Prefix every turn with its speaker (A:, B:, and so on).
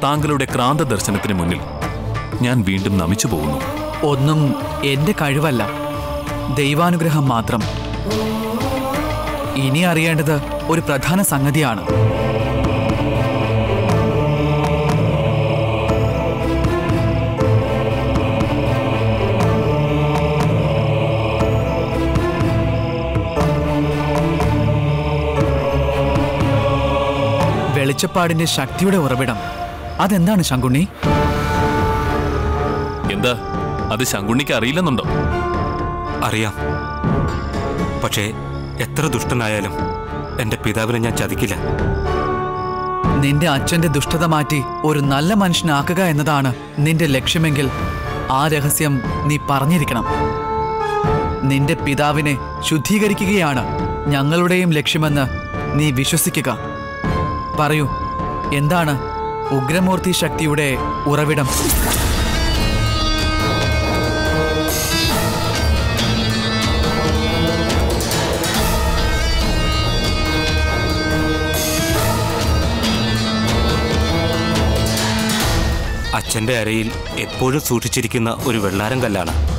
A: താങ്കളുടെ ക്രാന്ത ദർശനത്തിന് മുന്നിൽ ഞാൻ വീണ്ടും നമിച്ചു പോകുന്നു
B: ഒന്നും എന്റെ കഴിവല്ല ദൈവാനുഗ്രഹം മാത്രം ഇനി അറിയേണ്ടത് ഒരു പ്രധാന സംഗതിയാണ് വെളിച്ചപ്പാടിന്റെ ശക്തിയുടെ ഉറവിടം അതെന്താണ് ശങ്കുണ്ണി
A: എന്താ അത് ശങ്കുണ്ണിക്ക് അറിയില്ലെന്നുണ്ടോ
C: അറിയാം പക്ഷേ എത്ര ദുഷ്ടനായാലും എൻ്റെ പിതാവിനെ ഞാൻ ചതിക്കില്ല
B: നിന്റെ അച്ഛന്റെ ദുഷ്ടത മാറ്റി ഒരു നല്ല മനുഷ്യനാക്കുക എന്നതാണ് നിന്റെ ലക്ഷ്യമെങ്കിൽ ആ രഹസ്യം നീ പറഞ്ഞിരിക്കണം നിന്റെ പിതാവിനെ ശുദ്ധീകരിക്കുകയാണ് ഞങ്ങളുടെയും ലക്ഷ്യമെന്ന് നീ വിശ്വസിക്കുക പറയൂ എന്താണ് ഉഗ്രമൂർത്തി ശക്തിയുടെ ഉറവിടം
C: അച്ഛൻ്റെ അരയിൽ എപ്പോഴും സൂക്ഷിച്ചിരിക്കുന്ന ഒരു വെള്ളാരം കല്ലാണ്